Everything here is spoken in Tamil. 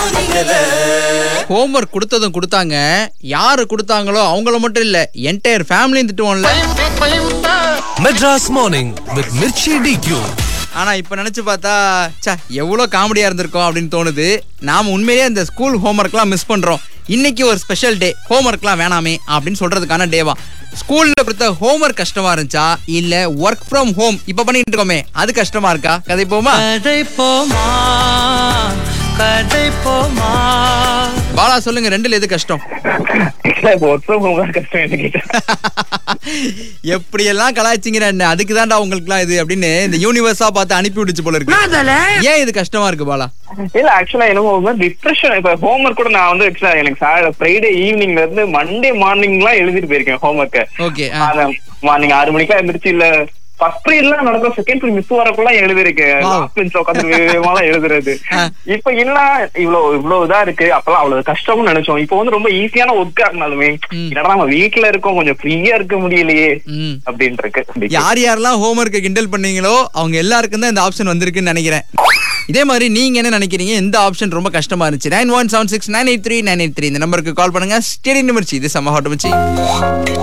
ஹோம்ஒர்க் கொடுத்ததும் கொடுத்தாங்க யாரு கொடுத்தாங்களோ அவங்கள மட்டும் இல்ல என்டையர் ஃபேமிலியும் திட்டுவோம்ல Madras Morning with Mirchi DQ. ஆனா இப்ப நினைச்சு பார்த்தா ச்சே எவ்வளவு காமெடியா இருந்திருக்கோம் அப்படின்னு தோணுது நாம உண்மையிலேயே அந்த ஸ்கூல் ஹோம்ஒர்க்லாம் மிஸ் பண்றோம் இன்னைக்கு ஒரு ஸ்பெஷல் டே ஹோம்ஒர்க்லாம் வேணாமே அப்படின்னு சொல்றதுக்கான டேவா ஸ்கூல்ல கொடுத்த ஹோம்ஒர்க் கஷ்டமா இருந்துச்சா இல்ல ஒர்க் ஃப்ரம் ஹோம் இப்ப பண்ணிட்டு இருக்கோமே அது கஷ்டமா இருக்கா கதை போமா கதை போமா கதை போமா பாலா சொல்லுங்க ரெண்டுல எது கஷ்டம் இப்போ ஒர்க் ஃப்ரம் ஹோம் தான் கஷ்டம் என்ன கேட்டா எப்படி எல்லாம் கலாய்ச்சிங்கிற என்ன அதுக்கு தான்டா உங்களுக்குலாம் இது அப்படின்னு இந்த யூனிவர்ஸா பார்த்து அனுப்பி விடுச்சு போல இருக்கு ஏன் இது கஷ்டமா இருக்கு பாலா இல்ல ஆக்சுவலா எனக்கு ஒரு மாதிரி டிப்ரெஷன் இப்ப ஹோம்ஒர்க் கூட நான் வந்து ஆக்சுவலா எனக்கு ஃப்ரைடே ஈவினிங்ல இருந்து மண்டே மார்னிங் எல்லாம் எழுதிட்டு போயிருக்கேன் ஹோம்ஒர்க் ஓகே மார்னிங் ஆறு மணிக்கெல்லாம் எந்திரிச்சு இல்ல ஃபர்ஸ்ட் பீரியட்லாம் நடக்கும் செகண்ட் பீரியட் மிஸ் வரக்குள்ள எழுதிருக்கேன் Wow. லாஸ்ட் பெஞ்ச் உட்காந்து வேகமாலாம் எழுதுறது ஆ. இப்ப என்ன இவ்வளவு இவ்வளவு இதா இருக்கு அப்பெல்லாம் அவ்வளவு கஷ்டம்னு நினைச்சோம் இப்போ வந்து ரொம்ப ஈஸியான ஒர்க்கா இருந்தாலுமே ம். என்னடா நம்ம வீட்ல இருக்கோம் கொஞ்சம் ஃப்ரீயா இருக்க முடியலையே ம் அப்படின்னு இருக்கு யார் யாரெல்லாம் ஹோம்ஒர்க்கை கிண்டல் பண்ணீங்களோ அவங்க எல்லாருக்கும் தான் இந்த ஆப்ஷன் வந்திருக்குன்னு நினைக்கிறேன் இதே மாதிரி நீங்க என்ன நினைக்கிறீங்க எந்த ஆப்ஷன் ரொம்ப கஷ்டமா இருந்துச்சு nine one seven six nine eight three nine eight three இந்த நம்பருக்கு கால் பண்ணுங்க ஸ்டேடியம் நிமிர்ச்சி இது சம ஹாட்